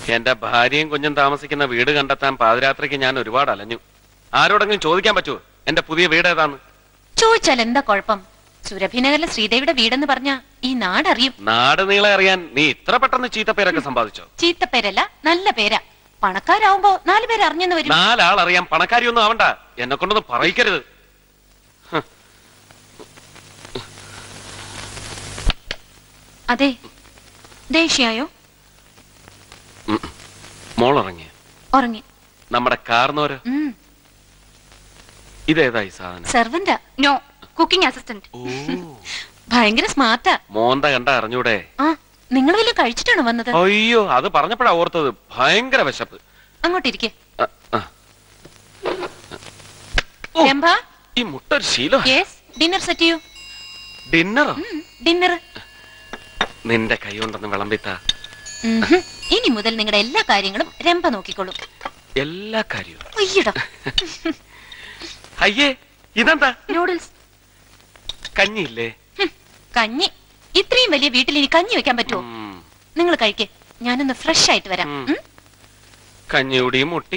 എന്റെ ഭാര്യയും കുഞ്ഞും താമസിക്കുന്ന വീട് കണ്ടെത്താൻ പാതിരാത്രിക്ക് ഞാൻ ഒരുപാട് അലഞ്ഞു ആരോടെങ്കിലും ചോദിക്കാൻ പറ്റുമോ എന്റെ പുതിയ വീട് ഏതാന്ന് ചോദിച്ചാൽ എന്താ കുഴപ്പം സുരഭിനഗറിലെ ശ്രീദേവിയുടെ വീടെന്ന് പറഞ്ഞ ഈ നാടറിയും നാട് നീളെ അറിയാൻ നീ ഇത്ര പെട്ടെന്ന് ചീത്തപ്പേരൊക്കെ സമ്പാദിച്ചോ ചീത്തപ്പേരല്ല നല്ല പേരാ പണക്കാരാവുമ്പോ നാല് പേര് അറിഞ്ഞെന്ന് വരും നാലാൾ അറിയാൻ പണക്കാരിയൊന്നും ആവണ്ട എന്നെ കൊണ്ടൊന്നും പറയിക്കരുത് അതെ ദേഷ്യായോ മോളിറങ്ങിയ ഉറങ്ങി നമ്മുടെ കാർന്നോര് ഉം ഇതേതായി സാധനം സെർവന്റാ നോ കുക്കിംഗ് അസിസ്റ്റന്റ് ഭയങ്കര സ്മാർട്ടാ മോന്ത കണ്ട അറിഞ്ഞൂടെ ആ നിങ്ങൾ വല്ല കഴിച്ചിട്ടാണോ വന്നത് അയ്യോ അത് പറഞ്ഞപ്പോഴാ ഓർത്തത് ഭയങ്കര വിശപ്പ് അങ്ങോട്ടിരിക്കെ ആ, ആ. രംഭ ഈ മുട്ട ഒരു ശീലോ യെസ് ഡിന്നർ സെറ്റ് ചെയ്യൂ ഡിന്നറോ ഡിന്നർ നിന്റെ കൈ കൊണ്ടൊന്ന് വിളമ്പിത്ത ഇനി മുതൽ നിങ്ങളുടെ എല്ലാ കാര്യങ്ങളും രംഭ നോക്കിക്കോളും എല്ലാ കാര്യവും അയ്യട അയ്യേ ഇതെന്താ നൂഡിൽസ് കഞ്ഞിയില്ലേ കഞ്ഞി ഇത്രയും വലിയ വീട്ടിൽ ഇനി കഞ്ഞി വെക്കാൻ പറ്റുമോ ഉം. നിങ്ങൾ കഴിക്കേ ഞാനൊന്ന് ഫ്രഷ് ആയിട്ട് വരാം ഉം. ഉം? കഞ്ഞിയുടിയും മുട്ടി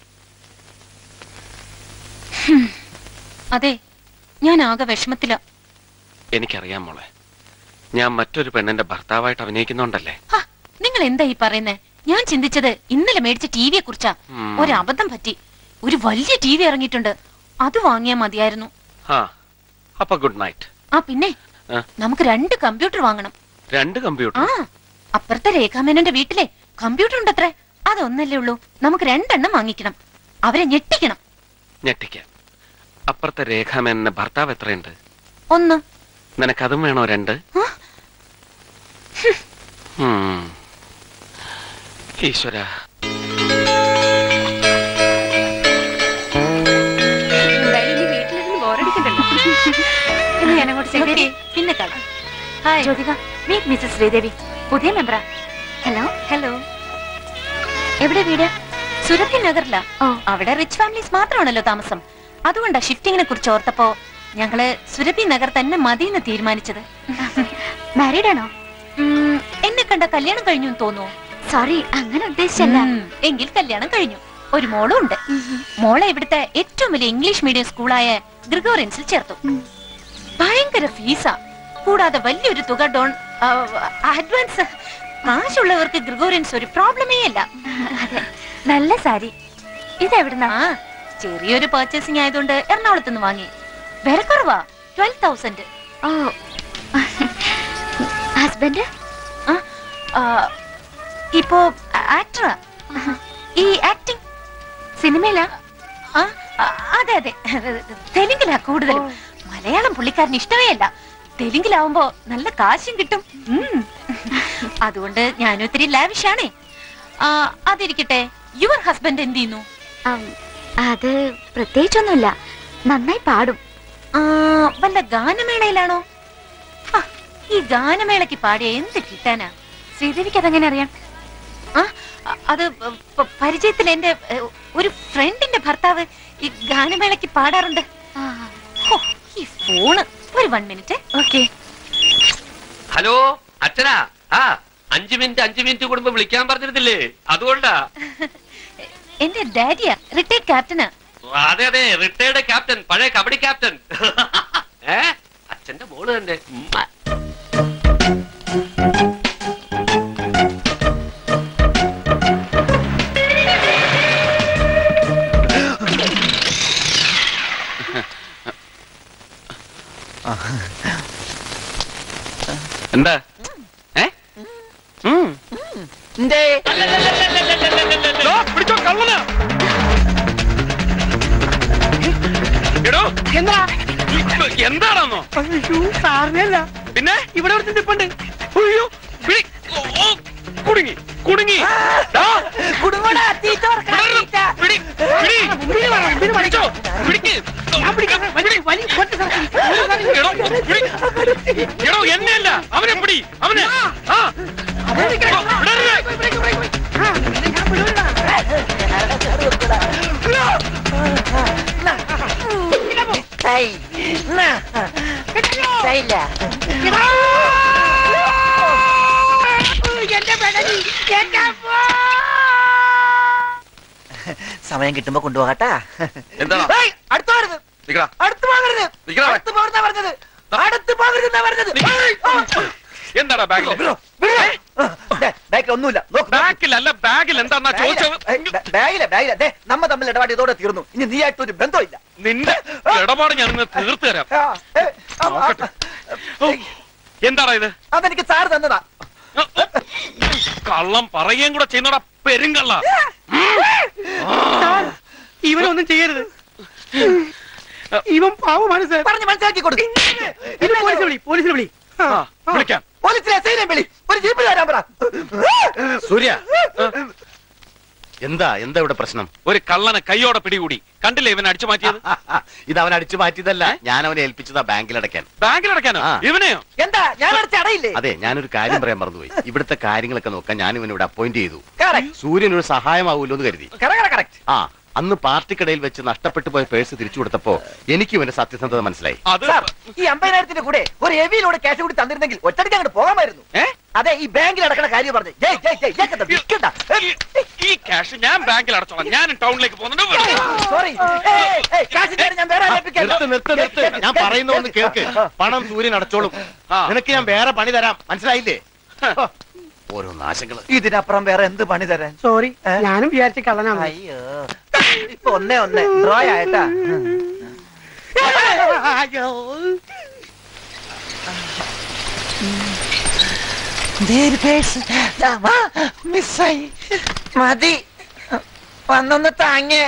അതെ ഞാൻ ആകെ വിഷമത്തില എനിക്കറിയാം മോളെ ഞാൻ മറ്റൊരു പെണ്ണിന്റെ ഭർത്താവായിട്ട് അഭിനയിക്കുന്നുണ്ടല്ലേ നിങ്ങൾ എന്താ ഈ പറയുന്നേ ഞാൻ ചിന്തിച്ചത് ഇന്നലെ മേടിച്ച ടിവിയെ കുറിച്ചാ ഉം. ഒരു അബദ്ധം പറ്റി ഒരു വലിയ ടി വി ഇറങ്ങിയിട്ടുണ്ട് അത് വാങ്ങിയാ മതിയായിരുന്നു ആ അപ്പൊ ഗുഡ് നൈറ്റ് ആ പിന്നെ ആ. നമുക്ക് രണ്ട് കമ്പ്യൂട്ടർ വാങ്ങണം രണ്ട് കമ്പ്യൂട്ടർ ആ അപ്പുറത്തെ രേഖാമേനന്റെ വീട്ടിലെ കമ്പ്യൂട്ടർ ഉണ്ടത്രേ അതൊന്നല്ലേ ഉള്ളൂ നമുക്ക് രണ്ടെണ്ണം വാങ്ങിക്കണം അവരെ ഞെട്ടിക്കണം ഞെട്ടിക്കാം അപ്പുറത്തെ രേഖാമേനന്റെ ഭർത്താവ് എത്രയുണ്ട് ഒന്ന് നിനക്കതും വേണോ രണ്ട് ആ? ഉം. ഈശ്വര വീട്ടിലിരുന്ന് ബോറടിക്കണ്ടല്ലോ ഇന്ന് ഞാനങ്ങോട്ട് Okay, പിന്നെ കാണാം hi Jyothika meet missus Sridevi പുതിയ മെമ്പറാ ഹലോ ഹലോ എവിടെ വീട് സുരഭി നഗറിലാ ഓ അവിടെ റിച്ച് ഫാമിലീസ് മാത്രമാണല്ലോ താമസം അതുകൊണ്ടാ ഷിഫ്റ്റിങ്ങിനെ കുറിച്ച് ഓർത്തപ്പോ ഞങ്ങള് സുരഭി നഗർ തന്നെ മതിയെന്ന് തീരുമാനിച്ചത് മാരീഡ് ആണോ ഉം, എന്നെ കണ്ട കല്യാണം കഴിഞ്ഞു എന്ന് തോന്നുന്നു സോറി അങ്ങനെ ഉദ്ദേശിച്ചല്ല ഉം, എങ്കിൽ കല്യാണം കഴിഞ്ഞു ഒരു മോളും ഉണ്ട് മോളെ ഇവിടുത്തെ ഏറ്റവും വലിയ ഇംഗ്ലീഷ് മീഡിയം സ്കൂളായ ഗ്രിഗോറിയൻസിൽ ചേർത്തു ഭയങ്കര ഫീസാ കൂടാതെ വലിയൊരു തുക ഡോൺ ആ, അഡ്വാൻസ് കാശുള്ളവർക്ക് ഗ്രിഗോറിയൻസ് ഒരു പ്രോബ്ലമേ അല്ല അതെ നല്ല സാരി ഇതെവിടുന്നാ ആ ചെറിയൊരു പർച്ചേസിംഗ് ആയതുകൊണ്ട് എറണാകുളത്ത് നിന്ന് വാങ്ങി വില കുറവാ ട്വൽവ് തൗസൻഡ് ഓ ഹസ്ബൻഡ് ഇപ്പോ ആക്ടറാ ഈ ആക്ടിങ് സിനിമയിലാ ആ, ആ, അതെ അതെ തെലുങ്കിലാ കൂടുതലും മലയാളം പുള്ളിക്കാരന് ഇഷ്ടമേ അല്ല തെലുങ്കിലാവുമ്പോ നല്ല കാശും കിട്ടും ഉം. അതുകൊണ്ട് ഞാനും ഒത്തിരി ലാവിഷാണേ ആ, അതിരിക്കട്ടെ യുവർ ഹസ്ബൻഡ് എന്ത് ചെയ്യുന്നു ഉം, അത് പ്രത്യേകിച്ചൊന്നുമില്ല നന്നായി പാടും ആ, വല്ല ഗാനമേളയിലാണോ ആ, ഈ ഗാനമേളയ്ക്ക് പാടിയ എന്ത് കിട്ടാനാ ശ്രീദേവിക്ക് അതെങ്ങനെ അറിയാം ആ, അ- അത് പ- പരിചയത്തിൽ എന്റെ എ, ഒരു ഫ്രണ്ടിന്റെ ഭർത്താവ് ഈ ഗാനമേളയ്ക്ക് പാടാറുണ്ട് ഹോ, ഈ ഫോണ് ഒരു വൺ മിനിറ്റ് ഓക്കെ ഹലോ അച്ഛനാ ആ അഞ്ചു മിനിറ്റ് അഞ്ചു മിനിറ്റ് കൂടുമ്പോ വിളിക്കാൻ പറഞ്ഞിരുന്നില്ലേ അതുകൊണ്ടാ എന്റെ ഡാഡിയാ റിട്ടയർഡ് ക്യാപ്റ്റനാ അതെ അതെ റിട്ടയർഡ് ക്യാപ്റ്റൻ പഴയ കബഡി ക്യാപ്റ്റൻ ഏ അച്ഛന്റെ മോള് തന്നെ ഉമ്മ. എന്താ ഏ ഉം. ദോ, പിടിച്ചോ, കള്ളനാ. എടോ, എന്താണെന്നോ സാറിനല്ല പിന്നെ ഇവിടെ ഒരുത്തൻ നിപ്പുണ്ട് അയ്യോ പിടി ഓ, ഓ, കുടുങ്ങി കുടുങ്ങി ദാ, കുടുങ്ങോടാ തീറ്റ വറക്കടാ, വിടരുത്. തീറ്റ. പിടി, പിടി. മുമ്പില് വാ, മുമ്പില് വാ. പിടിച്ചോ, പിടിക്ക്. ഞാൻ പിടിക്കാം. വലി, വലി, കൊട്ട് സാറേ. എടോ, പിടി. എടോ എന്നെയല്ല അവനെ പിടി അവനെ ആ അവിടെ നിൽക്കണം. ഓ, വിടരുത്. Brake, brake, brake. ആ, ഞാൻ വിടൂല. എന്റെ പെടലി എന്റെ അമ്മ സമയം കിട്ടുമ്പോ കൊണ്ടുപോകട്ടാ എന്താ? ഏയ്, അടുത്ത് പോകരുത് നിക്കടാ. അടുത്ത് പോകരുത് നിക്കടാ. അടുത്ത് പോകരുതാ പറഞ്ഞത് അടുത്ത് പോകരുതെന്നാ പറഞ്ഞത് എന്താടാ ബാഗിൽ ബാക്കിൽ ഒന്നുമില്ല നോക്ക്, നോക്ക്. ബാഗിലല്ല ബാഗിൽ എന്താന്നാ ചോദിച്ചത് ഏയ്, ബാ- ബാഗില ബാഗില ദേ നമ്മ തമ്മിൽ ഇടപാട് ഇതോടെ തീർന്നു ഇനി നീ ആയിട്ട് ഒരു ബന്ധമില്ല നിന്റെ ഇടപാട് ഞാൻ ഇന്ന് തീർത്തു തരാം ആ, ഏ, ആ, ആ, നോക്കട്ടെ. ഓ, എന്താടാ ഇത് അതെനിക്ക് സാറ് തന്നതാ കള്ളം പറയുകയും കൂടെ ചെയ്യുന്നടാ പെരുങ്കള്ള സാർ ഇവനൊന്നും ചെയ്യരുത് ഇവൻ പാവമാണ് സാർ പറഞ്ഞ് മനസ്സിലാക്കി കൊടുക്കും ഇത് പോലീസിനെ വിളി പോലീസിനെ വിളി ആ, ആ. വിളിക്കാം പോലീസിനെ എസ് വിളി ഒരു ജീപ്പിൽ വരാൻ പറ സൂര്യ എന്താ എന്താ ഇവിടെ പ്രശ്നം ഒരു കള്ളനെ കൈയോടെ പിടികൂടി കണ്ടില്ലേ ഇവൻ അടിച്ചു മാറ്റിയത് ഇത് അവൻ അടിച്ചു മാറ്റിയതല്ല ഞാൻ അവനെ ഏൽപ്പിച്ചതാ ബാങ്കിൽ അടയ്ക്കാൻ ബാഗിലടക്കാനോ ആ. ഇവനെയോ എന്താ ഞാൻ അടച്ച അടയില്ലേ അതെ ഞാനൊരു കാര്യം പറയാൻ മറന്നുപോയി ഇവിടുത്തെ കാര്യങ്ങളൊക്കെ നോക്കാൻ ഞാൻ ഇവനെ ഇവിടെ അപ്പോയിന്റ് ചെയ്തു കറക്റ്റ് സൂര്യൻ ഒരു സഹായമാവൂല്ലോ എന്ന് കരുതി കറക്റ്റ് ആ അന്ന് പാർട്ടിക്കിടയിൽ വെച്ച് നഷ്ടപ്പെട്ടു പോയ പേഴ്സ് തിരിച്ചു കൊടുത്തപ്പോ എനിക്ക് ഇവന്റെ സത്യസന്ധത മനസ്സിലായി അത് സാർ ഈ അമ്പതിനായിരത്തിന്റെ കൂടെ ഒരു ഹെവിയിലൂടെ ക്യാഷ് കൂടി തന്നിരുന്നെങ്കിൽ ഒറ്റയ്ക്ക് അങ്ങോട്ട് പോകാമായിരുന്നു ഏ? അതെ ഈ ബാങ്കിൽ അടക്കണ കാര്യം പറഞ്ഞു ജയ് ജയ് ജയ് ജയ് കഥ വിൽക്കണ്ട ഈ- ഈ ക്യാഷ് ഞാൻ ബാങ്കിൽ അടച്ചോളാം ഞാൻ ടൗണിലേക്ക് പോകുന്നുണ്ട് സോറി കാശ് തരാൻ ഞാൻ വേറെ ആളെ ഏൽപ്പിക്കാം. നിർത്ത് നിർത്ത് നിർത്ത് ഞാൻ പറയുന്ന ഒന്ന് കേൾക്ക് പണം സൂര്യൻ അടച്ചോളും ആ. നിനക്ക് ഞാൻ വേറെ പണി തരാം മനസ്സിലായില്ലേ ഓരോ നാശങ്ങള് ഇതിനപ്പുറം വേറെ എന്ത് പണി തരാൻ സോറി ഏ? ഞാനും വിചാരിച്ച കള്ളനാണ് അയ്യോ ഇപ്പൊ ഒന്നേ ഒന്നേ ഡ്രോ ആയിട്ടാ അയ്യോ മിസ്സായി മതി വന്നൊന്ന് താങ്ങേ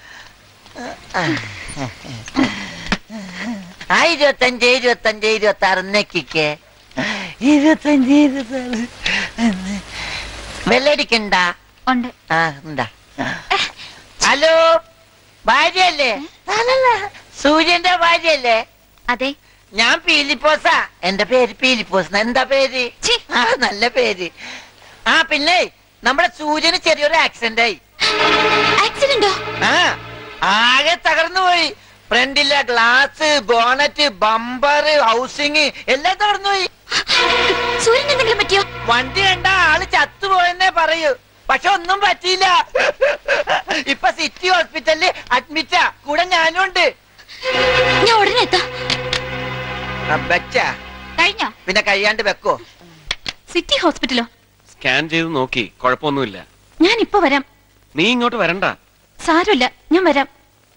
ആ ഇരുപത്തഞ്ച് ഇരുപത്തഞ്ച് ഇരുപത്തി ആറ് നെക്കിക്ക് ഇരുപത്തഞ്ച് ഇരുപത്തി ആറ് വെള്ളടിക്കണ്ട ഉണ്ട് ആ ഉണ്ടാ ഹലോ ഭാര്യയല്ലേ അല്ലല്ല സൂര്യന്റെ ഭാര്യയല്ലേ അതെ ഞാൻ പീലിപ്പോസാ എന്റെ പേര് പീലിപ്പോസ് എന്താ പേര് ഛി. ആ നല്ല പേര് ആ പിന്നെ നമ്മുടെ സൂര്യന് ചെറിയൊരു ആക്സിഡന്റ് ആയി ആക്സിഡന്റോ ആ ആകെ തകർന്നു പോയി ഫ്രണ്ടിലെ ഗ്ലാസ് ബോണറ്റ് ബമ്പർ ഹൗസിങ് എല്ലാം തകർന്നു പോയി സൂര്യൻ എന്തെങ്കിലും പറ്റിയോ വണ്ടി കണ്ട ആള് ചത്തുപോയെന്നേ പറയൂ പക്ഷെ ഒന്നും പറ്റിയില്ല ഇപ്പൊ സിറ്റി ഹോസ്പിറ്റലിൽ അഡ്മിറ്റാ കൂടെ ഞാനും ഉണ്ട് ഞാൻ ഉടനെ എത്താം വെച്ചാ കഴിഞ്ഞോ പിന്നെ കഴിയാണ്ട് വെക്കോ സിറ്റി ഹോസ്പിറ്റലോ സ്കാൻ ചെയ്ത് നോക്കി കുഴപ്പമൊന്നുമില്ല ഞാൻ ഇപ്പൊ വരാം നീ ഇങ്ങോട്ട് വരണ്ട സാരമില്ല ഞാൻ വരാം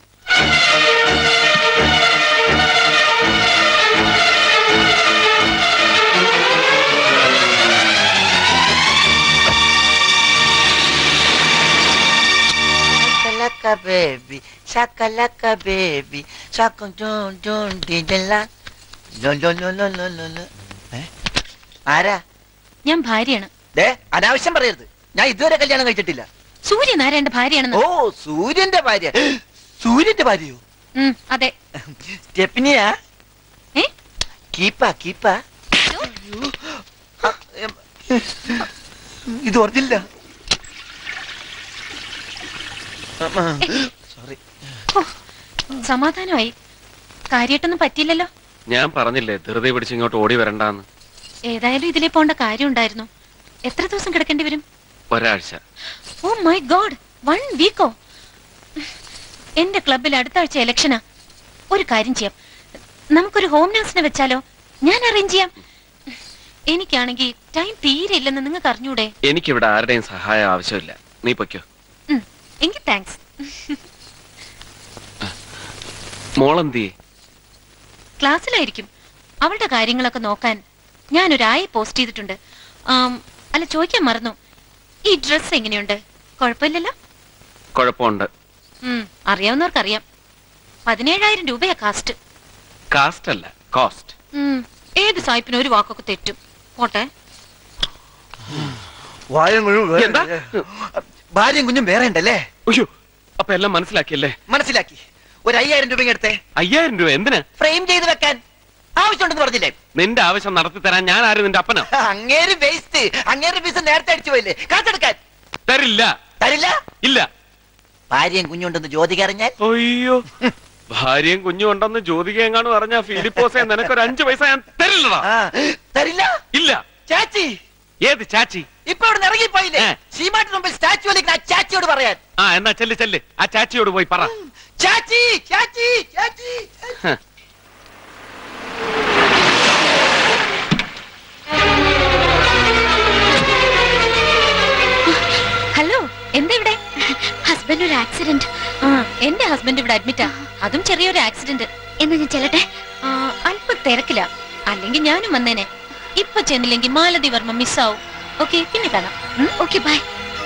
Shakalaka baby, shakalaka baby, shaka dun dun din din la. ലോ ലോ ലോ ലോ ലോ ലോ ലോ. ഏ? ആരാ ഞാൻ ഭാര്യയാണ് ദേ അനാവശ്യം പറയരുത് ഞാൻ ഇതുവരെ കല്യാണം കഴിച്ചിട്ടില്ല സൂര്യൻ ആരാ എന്റെ ഭാര്യയാണെന്ന് ഓ സൂര്യന്റെ ഭാര്യ സൂര്യന്റെ ഭാര്യയോ ഉം, അതെ സ്റ്റെപ്പിനിയാ ഏ കീപ്പാ കീപ്പാ അയ്യോ, ആ, എം. ഇത് ഓർജില്ല സോറി ഹോ, സമാധാനമായി കാര്യമായിട്ടൊന്നും പറ്റിയില്ലല്ലോ ഞാൻ പറഞ്ഞില്ലേ ധൃതി പിടിച്ച് ഇങ്ങോട്ട് ഓടി വരണ്ടാന്ന് ഏതായാലും ഇതിലേ പോണ്ട കാര്യം ഉണ്ടായിരുന്നു എത്ര ദിവസം കിടക്കേണ്ടി വരും ഒരാഴ്ച ഓ മൈ ഗോഡ് വൺ വീക്കോ എന്റെ ക്ലബിൽ അടുത്ത ആഴ്ച ഇലക്ഷനാ ഒരു കാര്യം ചെയ്യാം നമുക്കൊരു ഹോം നഴ്സിനെ വെച്ചാലോ ഞാൻ അറേഞ്ച് ചെയ്യാം എനിക്കാണെങ്കിൽ ടൈം തീരെ ഇല്ലെന്ന് നിങ്ങൾക്ക് അറിഞ്ഞൂടെ എനിക്കിവിടെ ആരുടെയും സഹായം ആവശ്യമില്ല നീ പൊയ്ക്കോ ഉം, എങ്കിൽ താങ്ക്സ് മോളെന്തിയെ ക്ലാസ്സിലായിരിക്കും അവളുടെ കാര്യങ്ങളൊക്കെ നോക്കാൻ ഞാനൊരായി പോസ്റ്റ് ചെയ്തിട്ടുണ്ട് ആം, അല്ല ചോദിക്കാൻ മറന്നു ഈ ഡ്രസ് എങ്ങനെയുണ്ട് കുഴപ്പമില്ലല്ലോ കുഴപ്പമുണ്ട് ഉം, അറിയാവുന്നവർക്കറിയാം പതിനേഴായിരം രൂപയാ കാസ്റ്റ് കാസ്റ്റ് അല്ല കോസ്റ്റ് ഉം, ഏത് സായിപ്പിനും ഒരു വാക്കൊക്കെ തെറ്റും പോട്ടെ വായം മുഴുവൻ എന്താ? ഭാര്യയും കുഞ്ഞും വേറെ ഉണ്ടല്ലേ അയ്യോ അപ്പൊ എല്ലാം മനസ്സിലാക്കിയല്ലേ മനസ്സിലാക്കി ഒരു അയ്യായിരം രൂപ എടുത്തേ അയ്യായിരം രൂപ എന്തിനാ ഫ്രെയിം ചെയ്ത് വെക്കാൻ ആവശ്യമുണ്ടെന്ന് പറഞ്ഞില്ലേ നിന്റെ ആവശ്യം നടത്തി തരാൻ ഞാൻ ആരും നിന്റെ അപ്പനോ അങ്ങേര് വേസ്റ്റ് അങ്ങേര് പീസ് നേരത്തെ അടിച്ചു പോയില്ലേ കാത്തെടുക്കാൻ തരില്ല തരില്ല ഇല്ല ഭാര്യയും കുഞ്ഞുണ്ടെന്ന് ജ്യോതിക അറിഞ്ഞാൽ അയ്യോ ഭാര്യയും കുഞ്ഞും ഉണ്ടെന്ന് ജ്യോതിക എങ്ങാണ് പറഞ്ഞ ഫിലിപ്പോസെ നിനക്കൊരു അഞ്ചു പൈസ ഞാൻ തരില്ലടാ ആ, തരില്ല ഇല്ല ചാച്ചി ഏത് ചാച്ചി ഇപ്പൊ ഇവിടെ ഇറങ്ങിപ്പോയില്ലേ ഏ. ശീമാട്ടിന് മുമ്പിൽ സ്റ്റാച്ചു വലിക്കുന്ന ആ ചാച്ചിയോട് പറയാൻ ആ എന്നാ ചെല്ല് ചെല്ല് ആ ചാച്ചിയോട് പോയി പറ ചാച്ചി ചാച്ചി ചാച്ചി ഹ. ഹലോ എന്താ ഇവിടെ ഹസ്ബൻഡ് ഒരു ആക്സിഡന്റ് ആ എന്റെ ഹസ്ബൻഡ് ഇവിടെ അഡ്മിറ്റാ അതും ചെറിയൊരു ആക്സിഡന്റ് എന്നാ ഞാൻ ചെല്ലട്ടെ ആ, അല്പ തിരക്കില്ല അല്ലെങ്കിൽ ഞാനും വന്നേനെ ഇപ്പൊ ചെന്നില്ലെങ്കിൽ മാലതി വർമ്മ മിസ്സാവും ഓക്കെ പിന്നെ കാണാം ഉം? ഓക്കെ ബൈ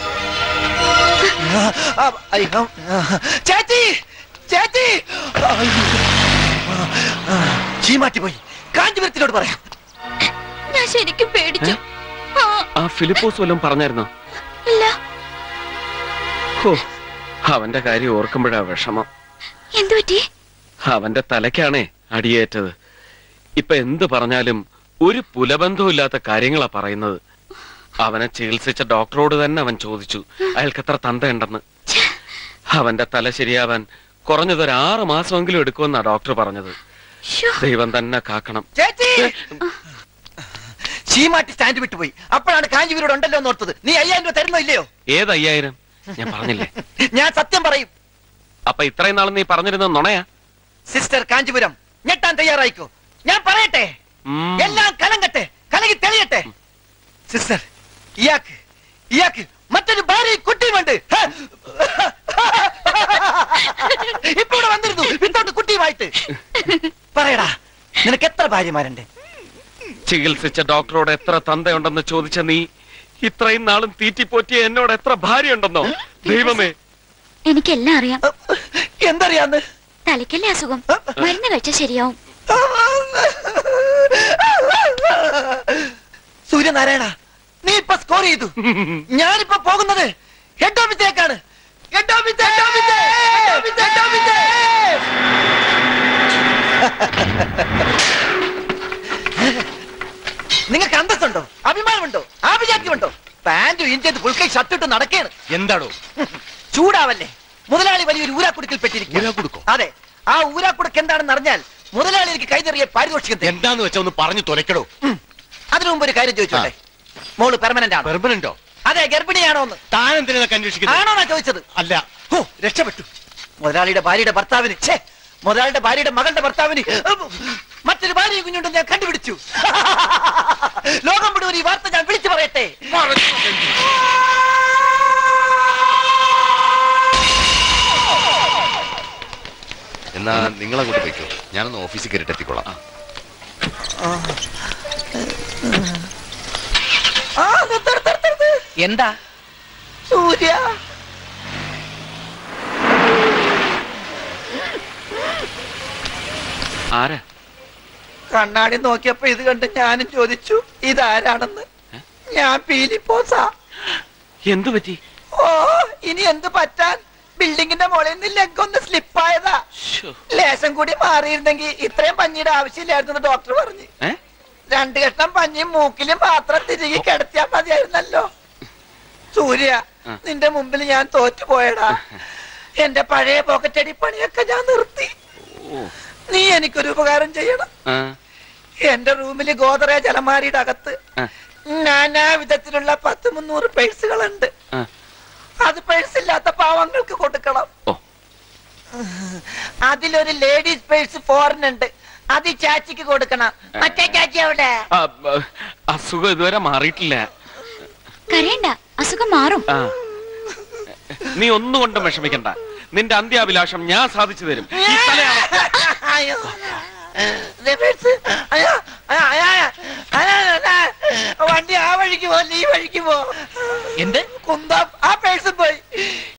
ആ, അയ്യോ. ചേച്ചി ചേച്ചി അയ്യോ. ആ, ചീമാറ്റി പോയി കാഞ്ചിപുരത്തിനോട് പറയാം ഞാൻ ശരിക്കും പേടിച്ചു ആ, ആ ഫിലിപ്പോസ് വല്ലതും പറഞ്ഞായിരുന്നോ ഇല്ല ഹോ അവന്റെ കാര്യം ഓർക്കുമ്പോഴാ വിഷമം എന്തു പറ്റി അവന്റെ തലയ്ക്കാണേ അടിയേറ്റത് ഇപ്പൊ എന്ത് പറഞ്ഞാലും ഒരു പുലബന്ധവും ഇല്ലാത്ത കാര്യങ്ങളാ പറയുന്നത് അവനെ ചികിത്സിച്ച ഡോക്ടറോട് തന്നെ അവൻ ചോദിച്ചു അയാൾക്ക് എത്ര തന്തയുണ്ടെന്ന് അവന്റെ തല ശരിയാവാൻ കുറഞ്ഞത് ഒരു ആറ് മാസമെങ്കിലും എടുക്കുമെന്നാ ഡോക്ടർ പറഞ്ഞത് ശ്ശോ, ദൈവം തന്നെ കാക്കണം ചേച്ചി ചീമാറ്റി സ്റ്റാൻഡ് വിട്ടുപോയി അപ്പോഴാണ് കാഞ്ചിപുരോട് ഉണ്ടല്ലോ എന്ന് ഓർത്തത് നീ അയ്യായിരം രൂപ തരുന്നോ ഇല്ലയോ ഏത് അയ്യായിരം ഞാൻ പറഞ്ഞില്ലേ ഞാൻ സത്യം പറയും അപ്പൊ ഇത്രയും നാൾ നീ പറഞ്ഞിരുന്നത് നുണയാ സിസ്റ്റർ കാഞ്ചിപുരം ഞെട്ടാൻ തയ്യാറായിക്കോ ഞാൻ പറയട്ടെ ഉം. എല്ലാം കലങ്കട്ടെ കലങ്ങി തെളിയട്ടെ സിസ്റ്റർ ഇയാക്ക് ഇയാക്ക് മറ്റൊരു ഭാര്യ കുട്ടിയുമുണ്ട് ഇപ്പൊ ഇവിടെ വന്നിരുന്നു വിത്തോട്ട് കുട്ടിയുമായിട്ട് പറയടാ നിനക്ക് എത്ര ഭാര്യമാരുണ്ട് ചികിത്സിച്ച ഡോക്ടറോട് എത്ര തന്തയുണ്ടെന്ന് ചോദിച്ച നീ ഇത്രയും നാളും തീറ്റിപ്പോറ്റിയ എന്നോട് എത്ര ഭാര്യയുണ്ടെന്നോ ദൈവമേ എനിക്കെല്ലാം അറിയാം എന്തറിയാന്ന് തലയ്ക്കല്ലേ അസുഖം മരുന്ന് കഴിച്ചാൽ ശരിയാവും സൂര്യനാരായണ നീ ഇപ്പൊ സ്കോർ ചെയ്തു ഞാനിപ്പോ പോകുന്നത് ഹെഡ് ഓഫീസിലേക്കാണ് head office head office head office head office നിങ്ങൾക്ക് അന്തസ്സുണ്ടോ അഭിമാനമുണ്ടോ ആഭിജാത്യമുണ്ടോ പാന്റും ഇഞ്ചത് ഫുൾക്കൈ ഷർട്ട് ഇട്ട് നടക്കേണ് എന്താടോ ചൂടാവല്ലേ മുതലാളി വലിയൊരു ഊരാക്കുടുക്കിൽ ഊരാക്കുടുക്കോ? പെട്ടിരിക്കും അതെ ആ ഊരാക്കുടുക്ക് എന്താണെന്ന് അറിഞ്ഞാൽ മുതലാളി എനിക്ക് കൈതെറിയ പാരിതോഷികം തരും. എന്താന്ന് വെച്ചാ ഒന്ന് പറഞ്ഞു തുലക്കടോ ഉം. അതിനു മുമ്പ് ഒരു കാര്യം ചോദിച്ചോട്ടെ മോള് പെർമനന്റ് ആണ് പെർമനന്റോ അതെ ഗർഭിണിയാണോ എന്ന് താൻ എന്തിനൊക്കെ അന്വേഷിക്കുന്നത് ആണോന്നാ ചോദിച്ചത് അല്ല ഓ രക്ഷപ്പെട്ടു മുതലാളിയുടെ ഭാര്യയുടെ ഭർത്താവിന് ഛേ മുതലാളിയുടെ ഭാര്യയുടെ മകളുടെ ഭർത്താവിന് ഉം, മറ്റൊരു ഭാര്യ കുഞ്ഞുണ്ടെന്ന് ഞാൻ കണ്ടുപിടിച്ചു ലോകം മുഴുവൻ ഈ വാർത്ത ഞാൻ വിളിച്ചു പറയട്ടെ എന്നാ നിങ്ങൾ അങ്ങോട്ട് പോയിക്കോ ഞാനൊന്ന് ഓഫീസിൽ കയറിട്ട് എത്തിക്കോളാം ആ, നിർത്ത്, നിർത്ത്, നിർത്ത്, നിർത്ത്. എന്താ സൂര്യ ആരാ കണ്ണാടി നോക്കിയപ്പോ ഇത് കണ്ട് ഞാനും ചോദിച്ചു ഇതാരാണെന്ന് ഞാൻ പീലിപ്പോസാ എന്തു പറ്റി ഓ ഇനി എന്ത് പറ്റാൻ ബിൽഡിങ്ങിന്റെ മുകളിൽ നിന്ന് ലെഗ് ഒന്ന് സ്ലിപ്പായതാ ശ്ശോ. ലേശം കൂടി മാറിയിരുന്നെങ്കിൽ ഇത്രയും പഞ്ഞിയുടെ ആവശ്യമില്ലായിരുന്നു ഡോക്ടർ പറഞ്ഞു ഏ? രണ്ടു കഷ്ണം പഞ്ഞിയും മൂക്കിലും പാത്രം തിരികെ കിടത്തിയാ മതിയായിരുന്നല്ലോ സൂര്യ ആ. നിന്റെ മുമ്പിൽ ഞാൻ തോറ്റു പോയടാ എന്റെ പഴയ പോക്കറ്റടി പണിയൊക്കെ ഞാൻ നിർത്തി ഓ. നീ എനിക്കൊരു ഉപകാരം ചെയ്യണം ആ, എന്റെ റൂമില് ഗോദറേജ് അലമാരിയുടെ അകത്ത് ആ, നാനാ വിധത്തിലുള്ള പത്ത് മുന്നൂറ് പേഴ്സുകളുണ്ട് ആ. അത് പേഴ്സ് ഇല്ലാത്ത പാവങ്ങൾക്ക് കൊടുക്കണം ഓ അതിലൊരു ലേഡീസ് പേഴ്സ് ഫോറിൻ ഉണ്ട് അത് ഈ ചാച്ചിക്ക് കൊടുക്കണം മറ്റേ ചാച്ചി അവിടെ ആ, ബ- അസുഖം ഇതുവരെ മാറിയിട്ടില്ല കരയണ്ട അസുഖം മാറും ആ നീ ഒന്നും കൊണ്ടും വിഷമിക്കണ്ട നിന്റെ അന്ത്യാഭിലാഷം ഞാൻ സാധിച്ചു തരും ഈ തലയാണ് അയ്യോ ദേ പേഴ്സ്. അയ്യോ, അയ്യോ, അയ്യോ, അയ്യോ, അയ്യോ, അയ്യോ, വണ്ടി ആ വഴിക്ക് പോ നീ വഴിക്ക് പോ എന്ത് കുന്തം ആ പേഴ്സ്